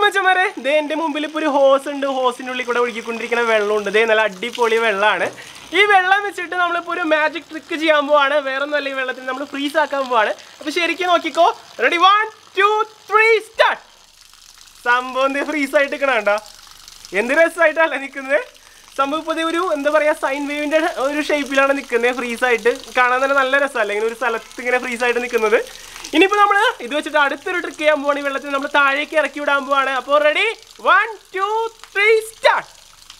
മച്ചന്മാരെ ദേ എൻ്റെ മുമ്പിൽ ഇപ്പോൾ ഒരു ഹോസ് ഉണ്ട് ഹോസിൻ്റെ ഉള്ളിൽ കൂടെ ഒഴുകിക്കൊണ്ടിരിക്കുന്ന വെള്ളമുണ്ട് ദേ നല്ല അടിപൊളി വെള്ളമാണ് ഈ വെള്ളം വെച്ചിട്ട് നമ്മളിപ്പോൾ ഒരു മാജിക് ട്രിക്ക് ചെയ്യാൻ പോവാണ് വേറെ ഒന്നുമല്ല ഈ വെള്ളത്തിൽ നമ്മൾ ഫ്രീസ് ആക്കാൻ പോവാണ് അപ്പോൾ ശരിക്കും നോക്കിക്കോ ready one two three start സംഭവം ഫ്രീസ് ആയിട്ട് നിൽക്കണ എന്ത് രസമായിട്ടല്ല നിൽക്കുന്നത് സംഭവം ഇപ്പോൾ ദേ ഒരു എന്താ പറയുക സൈൻ വേവിൻ്റെ ഒരു ഷേപ്പിലാണ് നിൽക്കുന്നത് ഫ്രീസ് ആയിട്ട് കാണാൻ തന്നെ നല്ല രസമല്ല ഇങ്ങനെ ഒരു സ്ഥലത്ത് ഇങ്ങനെ ഫ്രീസ് ആയിട്ട് നിൽക്കുന്നത് ഇനിയിപ്പോൾ നമ്മൾ ഇത് വെച്ചിട്ട് അടുത്തൊരു ട്രിക്ക് ചെയ്യാൻ പോവാണ് ഈ വെള്ളത്തിൽ നമ്മൾ താഴേക്ക് ഇറക്കി വിടാൻ പോവാണ് അപ്പോൾ ready one two three start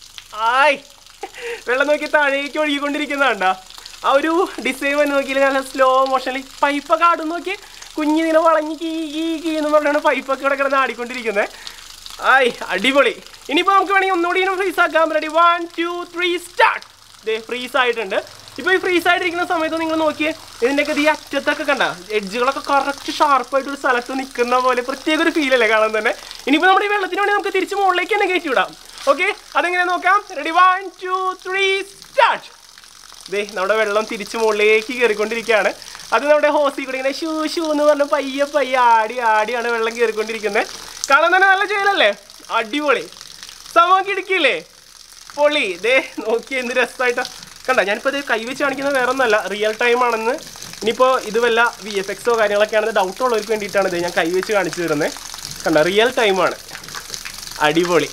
ആയ് വെള്ളം നോക്കി താഴേക്ക് ഒഴുകിക്കൊണ്ടിരിക്കുന്നതാണ്ടാ ആ ഒരു ഡിസൈൻ വന്ന് നോക്കിയാൽ നല്ല സ്ലോ മോഷനിൽ പൈപ്പൊക്കെ ആടും നോക്കി കുഞ്ഞിനെ വളഞ്ഞ് കീ കീ കീ എന്ന് പറഞ്ഞാണ് പൈപ്പൊക്കെ ഇവിടെ കിടന്ന് ആടിക്കൊണ്ടിരിക്കുന്നത് ആയ് അടിപൊളി ഇനിയിപ്പോൾ നമുക്ക് വേണമെങ്കിൽ ഒന്നുകൂടി ഫ്രീസ് ആക്കാം ready one two three start ദേ ഫ്രീസ് ആയിട്ടുണ്ട് ഇപ്പോൾ ഈ ഫ്രീസ് ആയിട്ടിരിക്കുന്ന സമയത്ത് നിങ്ങൾ നോക്കിയേ ഇതിൻ്റെയൊക്കെ ഈ അറ്റത്തൊക്കെ കണ്ട എഡ്ജുകളൊക്കെ കറക്റ്റ് ഷാർപ്പായിട്ട് ഒരു സ്ഥലത്ത് നിൽക്കുന്ന പോലെ പ്രത്യേക ഒരു ഫീൽ അല്ലേ കാണാൻ തന്നെ ഇനിയിപ്പോൾ നമ്മുടെ ഈ വെള്ളത്തിന് വേണ്ടി നമുക്ക് തിരിച്ച് മുകളിലേക്ക് തന്നെ കയറ്റി വിടാം ഓക്കെ അതെങ്ങനെ നോക്കാം ready one two three start ദേ നമ്മുടെ വെള്ളം തിരിച്ച് മുകളിലേക്ക് കയറിക്കൊണ്ടിരിക്കുകയാണ് അത് നമ്മുടെ ഹോസിൽ കൂടി ഇങ്ങനെ ഷൂ ഷൂ എന്ന് പറഞ്ഞ പയ്യെ പയ്യെ ആടി ആടിയാണ് വെള്ളം കയറിക്കൊണ്ടിരിക്കുന്നത് കാണാൻ തന്നെ നല്ല ചെയ്യലല്ലേ അടിപൊളി സംഭവം കിടക്കില്ലേ പൊളി ദേ നോക്കി എന്ത് രസമായിട്ടാ കണ്ട ഞാനിപ്പോൾ ഇത് കൈവച്ച് കാണിക്കുന്നത് വേറെ ഒന്നല്ല റിയൽ ടൈം ആണെന്ന് ഇനിയിപ്പോൾ ഇത് വല്ല വി എഫ് എക്സോ കാര്യങ്ങളൊക്കെ ആണെന്ന് ഡൗട്ട് ഉള്ളവർക്ക് വേണ്ടിയിട്ടാണ് ഇത് ഞാൻ കൈവച്ച് കാണിച്ചു തരുന്നത് കണ്ട റിയൽ ടൈമാണ് അടിപൊളി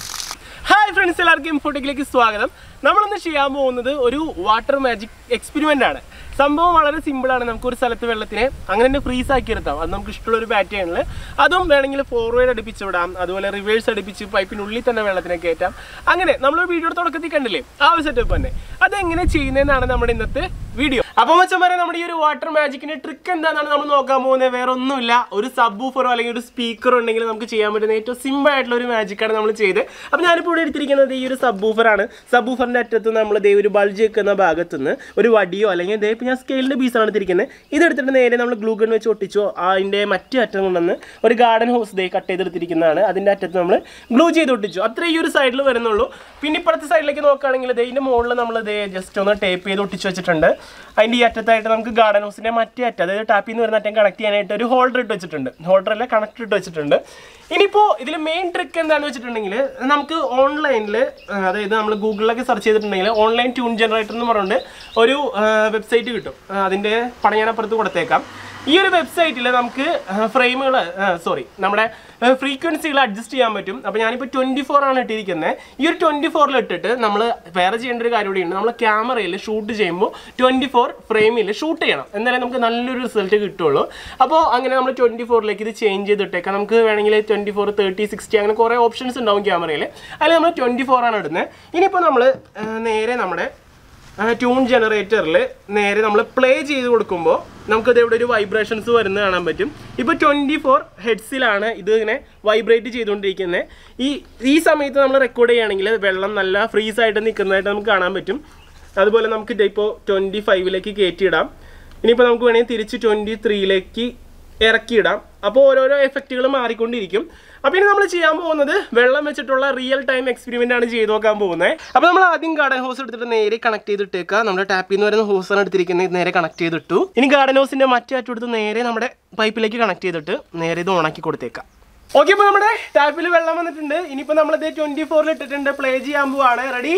ഹായ് ഫ്രണ്ട്സ് എല്ലാവർക്കും ഇൻഫോട്ടിക്കിലേക്ക് സ്വാഗതം നമ്മളിന്ന് ചെയ്യാൻ പോകുന്നത് ഒരു വാട്ടർ മാജിക് എക്സ്പെരിമെൻ്റ് ആണ് സംഭവം വളരെ സിമ്പിളാണ് നമുക്ക് ഒരു സ്ഥലത്ത് വെള്ളത്തിനെ അങ്ങനെ തന്നെ ഫ്രീസ് ആക്കി എടുത്താം അത് നമുക്ക് ഇഷ്ടമുള്ള ഒരു പാറ്റേണിൽ അതും വേണമെങ്കിൽ ഫോർവേഡ് അടുപ്പിച്ച് വിടാം അതുപോലെ റിവേഴ്സ് അടുപ്പിച്ച് പൈപ്പിനുള്ളിൽ തന്നെ വെള്ളത്തിനെ കയറ്റാം അങ്ങനെ നമ്മൾ വീഡിയോ തുടക്കത്തിൽ കണ്ടില്ലേ ആ ഒരു സെറ്റപ്പ് തന്നെ അതെങ്ങനെ ചെയ്യുന്നതെന്നാണ് നമ്മുടെ ഇന്നത്തെ വീഡിയോ അപ്പോൾ മച്ചന്മാരെ നമ്മുടെ ഈ ഒരു വാട്ടർ മാജിക്കിന്റെ ട്രിക്ക് എന്താണെന്നാണ് നമ്മൾ നോക്കാൻ പോകുന്നത് വേറെ ഒന്നുമില്ല ഒരു സബ് ഊഫറോ അല്ലെങ്കിൽ ഒരു സ്പീക്കറോ ഉണ്ടെങ്കിൽ നമുക്ക് ചെയ്യാൻ പറ്റുന്ന ഏറ്റവും സിമ്പിൾ ആയിട്ടുള്ള ഒരു മാജിക്കാണ് നമ്മൾ ചെയ്ത് അപ്പോൾ ഞാനിപ്പോൾ ഇവിടെ എടുത്തിരിക്കുന്നത് ഈ ഒരു സബ് ഊഫറാണ് സബ് ഊഫറിന്റെ അറ്റത്ത് നമ്മൾ ദേ ഒരു ബൾജ് വെക്കുന്ന ഭാഗത്ത് നിന്ന് ഒരു വടിയോ അല്ലെങ്കിൽ ദേ ഇപ്പോൾ ഞാൻ സ്കെയിലിന്റെ പീസാണ് എടുത്തിരിക്കുന്നത് ഇതെടുത്തിട്ട് നേരെ നമ്മൾ ഗ്ലൂ ഗൺ വെച്ച് ഒട്ടിച്ചോ അതിന്റെ മറ്റേ അറ്റം കൊണ്ടുവന്ന് ഒരു ഗാർഡൻ ഹോസ് ദേ കട്ട് ചെയ്തെടുത്തിരിക്കുന്നതാണ് അതിന്റെ അറ്റത്ത് നമ്മൾ ഗ്ലൂ ചെയ്ത് ഒട്ടിച്ചു അത്രേ ഈ ഒരു സൈഡിൽ വരുന്നുള്ളൂ പിന്നെ ഇപ്പുറത്തെ സൈഡിലേക്ക് നോക്കുകയാണെങ്കിൽ ദേ ഇതിന്റെ മുകളിൽ നമ്മൾ ദേ ജസ്റ്റ് ഒന്ന് ടേപ്പ് ചെയ്ത് ഒട്ടിച്ച് വെച്ചിട്ടുണ്ട് അതിന്റെ ഈ അറ്റത്തായിട്ട് നമുക്ക് ഗാർഡൻ ഹൗസിന്റെ മറ്റേ അറ്റം അതായത് ടാപ്പിൽ നിന്ന് വരുന്ന അറ്റം കണക്ട് ചെയ്യാനായിട്ട് ഒരു ഹോൾഡർ ഇട്ട് വെച്ചിട്ടുണ്ട് ഹോൾഡർ അല്ല കണക്ട് ഇട്ട് വെച്ചിട്ടുണ്ട് ഇനിയിപ്പോൾ ഇതിൽ മെയിൻ ട്രിക്ക് എന്താണെന്ന് വെച്ചിട്ടുണ്ടെങ്കിൽ നമുക്ക് ഓൺലൈനിൽ അതായത് നമ്മൾ ഗൂഗിളിലൊക്കെ സെർച്ച് ചെയ്തിട്ടുണ്ടെങ്കിൽ ഓൺലൈൻ ട്യൂൺ ജനറേറ്റർ എന്ന് പറഞ്ഞുകൊണ്ട് ഒരു വെബ്സൈറ്റ് കിട്ടും ആ, അതിന്റെ പണം ഞാൻ അപ്പുറത്ത് കൊടുത്തേക്കാം ഈ ഒരു വെബ്സൈറ്റിൽ നമുക്ക് ഫ്രെയിമുകൾ സോറി നമ്മുടെ ഫ്രീക്വൻസികൾ അഡ്ജസ്റ്റ് ചെയ്യാൻ പറ്റും അപ്പോൾ ഞാനിപ്പോൾ ട്വൻറ്റി ഫോർ ആണ് ഇട്ടിരിക്കുന്നത് ഈ ഒരു ട്വൻറ്റി ഫോറിൽ ഇട്ടിട്ട് നമ്മൾ വേറെ ചെയ്യേണ്ട ഒരു കാര്യം കൂടിയുണ്ട് നമ്മൾ ക്യാമറയിൽ ഷൂട്ട് ചെയ്യുമ്പോൾ ട്വൻറ്റി ഫോർ ഫ്രെയിമിൽ ഷൂട്ട് ചെയ്യണം എന്നാലേ നമുക്ക് നല്ലൊരു റിസൾട്ട് കിട്ടുള്ളൂ അപ്പോൾ അങ്ങനെ നമ്മൾ ട്വൻറ്റി ഫോറിലേക്ക് ഇത് ചേഞ്ച് ചെയ്തിട്ടേക്കാം നമുക്ക് വേണമെങ്കിൽ ട്വൻറ്റി ഫോർ തേർട്ടി സിക്സ്റ്റി അങ്ങനെ കുറേ ഓപ്ഷൻസ് ഉണ്ടാവും ക്യാമറയിൽ അതിൽ നമ്മൾ ട്വൻറ്റി ഫോർ ആണ് ഇടുന്നത് ഇനിയിപ്പോൾ നമ്മൾ നേരെ നമ്മുടെ ട്യൂൺ ജനറേറ്ററിൽ നേരെ നമ്മൾ പ്ലേ ചെയ്ത് കൊടുക്കുമ്പോൾ നമുക്കത് ഇവിടെ ഒരു വൈബ്രേഷൻസ് വരുന്ന കാണാൻ പറ്റും ഇപ്പോൾ ട്വൻറ്റി ഫോർ ഹെഡ്സിലാണ് ഇത് ഇങ്ങനെ വൈബ്രേറ്റ് ചെയ്തുകൊണ്ടിരിക്കുന്നത് ഈ ഈ സമയത്ത് നമ്മൾ റെക്കോർഡ് ചെയ്യുകയാണെങ്കിൽ വെള്ളം നല്ല ഫ്രീസ് ആയിട്ട് നിൽക്കുന്നതായിട്ട് നമുക്ക് കാണാൻ പറ്റും അതുപോലെ നമുക്ക് ഇപ്പോൾ ട്വൻറ്റി ഫൈവിലേക്ക് കയറ്റിയിടാം ഇനിയിപ്പോൾ നമുക്ക് വേണമെങ്കിൽ തിരിച്ച് ട്വൻറ്റി ത്രീയിലേക്ക് ഇറക്കിയിടാം അപ്പോൾ ഓരോരോ എഫക്റ്റുകൾ മാറിക്കൊണ്ടിരിക്കും അപ്പോൾ ഇനി നമ്മൾ ചെയ്യാൻ പോകുന്നത് വെള്ളം വെച്ചിട്ടുള്ള റിയൽ ടൈം എക്സ്പെരിമെൻ്റ് ആണ് ചെയ്ത് നോക്കാൻ പോകുന്നത് അപ്പോൾ നമ്മൾ ആദ്യം ഗാർഡൻ ഹോസ് എടുത്തിട്ട് നേരെ കണക്ട് ചെയ്തിട്ടേക്കുക നമ്മുടെ ടാപ്പിൽ നിന്ന് വരുന്ന ഹോസാണ് എടുത്തിരിക്കുന്നത് നേരെ കണക്ട് ചെയ്തിട്ടു ഇനി ഗാർഡൻ ഹോസിൻ്റെ മറ്റേ അറ്റെടുത്ത് നേരെ നമ്മുടെ പൈപ്പിലേക്ക് കണക്ട് ചെയ്തിട്ട് നേരെ ഇത് ഓണാക്കി കൊടുത്തേക്കാം ഓക്കെ ഇപ്പോൾ നമ്മുടെ ടാപ്പിൽ വെള്ളം വന്നിട്ടുണ്ട് ഇനിയിപ്പോൾ നമ്മളിത് ട്വൻറ്റി ഫോറിൽ ഇട്ടിട്ടുണ്ട് പ്ലേ ചെയ്യാൻ പോവാണ് റെഡി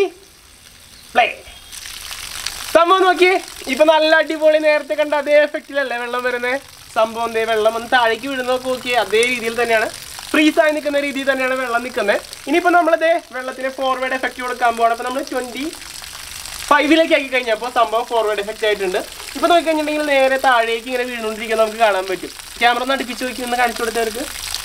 പ്ലേ സംഭവം നോക്കി ഇപ്പൊ നല്ല അടിപൊളി നേരത്തെ കണ്ട അതേ എഫക്റ്റിലല്ലേ വെള്ളം വരുന്നത് സംഭവം ദേ വെള്ളം ഒന്ന് താഴേക്ക് വീഴുന്നൊക്കെ നോക്കി അതേ രീതിയിൽ തന്നെയാണ് ഫ്രീസ് ആയി നിൽക്കുന്ന രീതിയിൽ തന്നെയാണ് വെള്ളം നിൽക്കുന്നത് ഇനിയിപ്പോൾ നമ്മളിതേ വെള്ളത്തിന് ഫോർവേഡ് എഫക്റ്റ് കൊടുക്കാൻ പോകണം അപ്പോൾ നമ്മൾ ട്വൻറ്റി ഫൈവിലേക്ക് ആക്കി കഴിഞ്ഞപ്പോൾ സംഭവം ഫോർവേഡ് എഫക്റ്റ് ആയിട്ടുണ്ട് ഇപ്പോൾ നോക്കിക്കഴിഞ്ഞിട്ടുണ്ടെങ്കിൽ നേരെ താഴേക്ക് ഇങ്ങനെ വീണുകൊണ്ടിരിക്കുന്നത് നമുക്ക് കാണാൻ പറ്റും ക്യാമറ ഒന്ന് അടുപ്പിച്ച് നോക്കി ഒന്ന് കാണിച്ചു കൊടുത്തവർക്ക്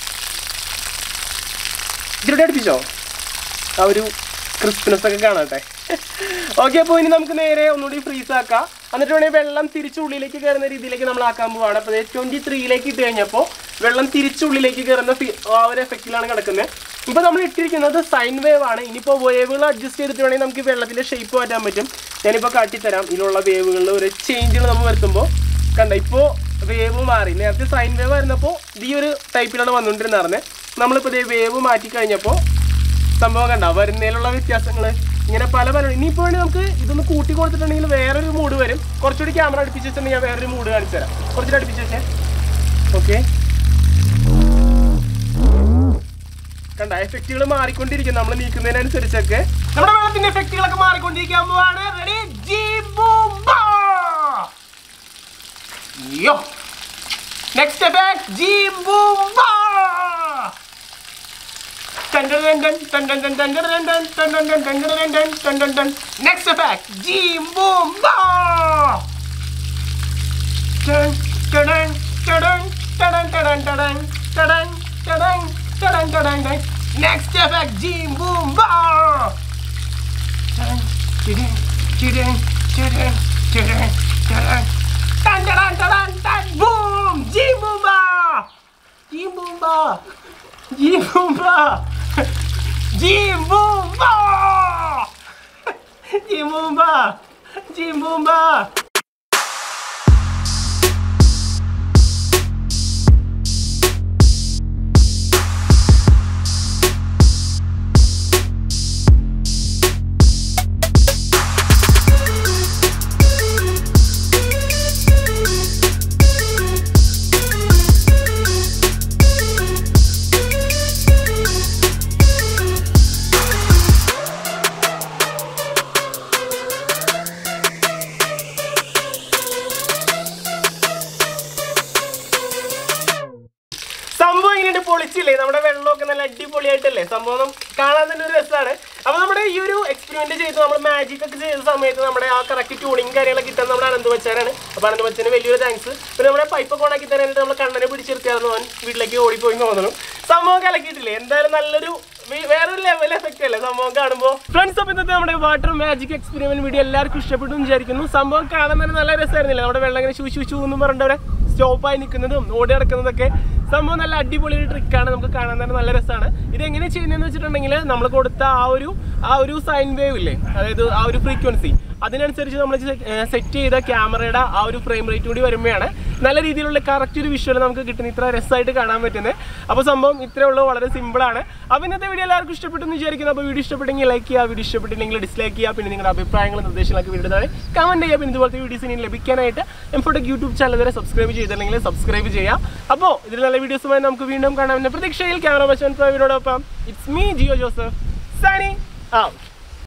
ഇതിലൂടെ അടുപ്പിച്ചോ ആ ഒരു ക്രിസ്പിനെസ് ഒക്കെ കാണട്ടെ ഓക്കെ അപ്പോൾ ഇനി നമുക്ക് നേരെ ഒന്നുകൂടി ഫ്രീസ് ആക്കാം എന്നിട്ട് വേണമെങ്കിൽ വെള്ളം തിരിച്ചുള്ളിലേക്ക് കയറുന്ന രീതിയിലേക്ക് നമ്മൾ ആക്കാൻ പോവാണ് അപ്പോൾ ട്വൻറ്റി ത്രീയിലേക്ക് ഇട്ട് കഴിഞ്ഞപ്പോൾ വെള്ളം തിരിച്ചുള്ളിലേക്ക് കയറുന്ന ഫി- ആ ഒരു എഫക്റ്റിലാണ് കിടക്കുന്നത് ഇപ്പോൾ നമ്മൾ ഇട്ടിരിക്കുന്നത് സൈൻ വേവ് ആണ് ഇനിയിപ്പോൾ വേവുകൾ അഡ്ജസ്റ്റ് ചെയ്തിട്ട് വേണമെങ്കിൽ നമുക്ക് വെള്ളത്തിൻ്റെ ഷേപ്പ് മാറ്റാൻ പറ്റും ഞാനിപ്പോൾ കാട്ടിത്തരാം ഇതിലുള്ള വേവുകളിൽ ഒരു ചേഞ്ചുകൾ നമ്മൾ വരുത്തുമ്പോൾ കണ്ട ഇപ്പോൾ വേവ് മാറി നേരത്തെ സൈൻ വേവ് ആയിരുന്നപ്പോൾ ഇത് ഈ ഒരു ടൈപ്പിലാണ് വന്നുകൊണ്ടിരുന്നത് നമ്മളിപ്പോൾ ഇതേ വേവ് മാറ്റി കഴിഞ്ഞപ്പോൾ സംഭവം കണ്ട വരുന്നതിലുള്ള വ്യത്യാസങ്ങൾ ഇങ്ങനെ പല പല ഇനിയിപ്പോൾ വേണ്ടി നമുക്ക് ഇതൊന്ന് കൂട്ടി കൊടുത്തിട്ടുണ്ടെങ്കിൽ വേറൊരു മൂഡ് വരും കുറച്ചുകൂടി ക്യാമറ അടുപ്പിച്ച് വെച്ചിട്ടുണ്ടെങ്കിൽ ഞാൻ വേറൊരു മൂഡ് കാണിച്ചു തരാം കുറച്ചുകൂടി അടുപ്പിച്ച് വെച്ചേ ഓക്കെ കണ്ട എഫക്റ്റുകൾ മാറിക്കൊണ്ടിരിക്കും നമ്മൾ നീക്കുന്നതിനനുസരിച്ചൊക്കെ നമ്മുടെ വെള്ളത്തിന്റെ എഫക്റ്റുകളൊക്കെ മാറിക്കൊണ്ടിരിക്കാൻ പോവാണ് റെഡി യോ നെക്സ്റ്റ് എഫക്ട് ജി ബൂംബ നെക്സ്റ്റ് എഫക്ട് ജി ബൂംബ Dun, dun, dun, dun, dun, dun, dun, dun, dun, dun, dun, dun, dun. Next effect, Jim Boom Ba! Dun, dun, dun, dun, dun, dun, dun, dun, dun, dun, dun, boom! Jim Boom Ba! Jim Boom Ba! Jim Boom Ba! Jim Boom Ba! Jim Boom Ba! Jim Boom Ba! സംഭവം ഇങ്ങനെ പൊളിച്ചില്ലേ നമ്മുടെ വെള്ളമൊക്കെ നല്ല അടിപൊളിയായിട്ടല്ലേ സംഭവം കാണാൻ തന്നെ ഒരു രസമാണ് അപ്പൊ നമ്മുടെ ഈ ഒരു എക്സ്പെരിമെന്റ് ചെയ്ത് നമ്മൾ മാജിക് ഒക്കെ ചെയ്ത സമയത്ത് നമ്മുടെ ആ കറക്റ്റ് ട്യൂണിങ് കാര്യങ്ങളൊക്കെ കിട്ടാൻ നമ്മുടെ അനന്ത് ബച്ചാനാണ് അപ്പൊ അനന്ത് ബച്ചന് വലിയൊരു താങ്ക്സ് പിന്നെ നമ്മുടെ പൈപ്പ് ഒക്കെ ഓണാക്കി തരാനായിട്ട് നമ്മൾ കണ്ണനെ പിടിച്ചെടുത്തിയായിരുന്നു അവൻ വീട്ടിലേക്ക് ഓടിപ്പോയി തോന്നുന്നു സംഭവം കലക്കിയിട്ടില്ലേ എന്തായാലും നല്ലൊരു വേ- വേറൊരു ലെവൽ എഫക്റ്റ് അല്ലേ സംഭവം കാണുമ്പോൾ ഫ്രണ്ട്സ് അപ്പോൾ ഇന്നത്തെ നമ്മുടെ വാട്ടർ മാജിക് എക്സ്പെരിമെന്റ് വീഡിയോ എല്ലാവർക്കും ഇഷ്ടപ്പെട്ടു എന്ന് വിചാരിക്കുന്നു സംഭവം കാണാൻ തന്നെ നല്ല രസമായിരുന്നില്ല നമ്മുടെ വെള്ളം ഇങ്ങനെ ശൂ ശൂ ശൂ എന്ന് പറഞ്ഞവരെ സ്റ്റോപ്പായി നിൽക്കുന്നതും ഓടി നടക്കുന്നതൊക്കെ സംഭവം നല്ല അടിപൊളി ഒരു ട്രിക്കാണ് നമുക്ക് കാണാൻ തന്നെ നല്ല രസമാണ് ഇത് എങ്ങനെ ചെയ്യുന്നതെന്ന് വെച്ചിട്ടുണ്ടെങ്കിൽ നമ്മൾ കൊടുത്ത ആ ഒരു ആ ഒരു സൈൻ വേവ് ഇല്ലേ അതായത് ആ ഒരു ഫ്രീക്വൻസി അതിനനുസരിച്ച് നമ്മൾ സെറ്റ് ചെയ്ത ക്യാമറയുടെ ആ ഒരു ഫ്രെയിം റേറ്റ് കൂടി വരുമ്പോഴാണ് നല്ല രീതിയിലുള്ള കറക്റ്റ് ഒരു വിഷ്വൽ നമുക്ക് കിട്ടുന്നത് ഇത്ര രസമായിട്ട് കാണാൻ പറ്റുന്നത് അപ്പോൾ സംഭവം ഇത്രേ ഉള്ളൂ വളരെ സിമ്പിളാണ് അപ്പോൾ ഇന്നത്തെ വീഡിയോ എല്ലാവർക്കും ഇഷ്ടപ്പെട്ടു എന്ന് വിചാരിക്കുന്നു അപ്പോൾ വീഡിയോ ഇഷ്ടപ്പെട്ടെങ്കിൽ ലൈക്ക് ചെയ്യുക വീഡിയോ ഇഷ്ടപ്പെട്ടില്ലെങ്കിൽ ഡിസ്ലൈക്ക് ചെയ്യുക പിന്നെ നിങ്ങളുടെ അഭിപ്രായങ്ങളും നിർദ്ദേശങ്ങളൊക്കെ വീഡിയോ താഴെ കമൻറ്റ് ചെയ്യുക പിന്നെ ഇതുപോലത്തെ വീഡിയോസ് ഇനി ലഭിക്കാനായിട്ട് എംഫോട്ടെക് യൂട്യൂബ് ചാനൽ വരെ സബ്സ്ക്രൈബ് ചെയ്തില്ലെങ്കിൽ സബ്സ്ക്രൈബ് ചെയ്യാം അപ്പോൾ ഇതിൽ നല്ല വീഡിയോസുമായി നമുക്ക് വീണ്ടും കാണാമെന്ന പ്രതീക്ഷയിൽ ക്യാമറ പശൻ പ്രവീണോടൊപ്പം it's me Jio Joseph signing out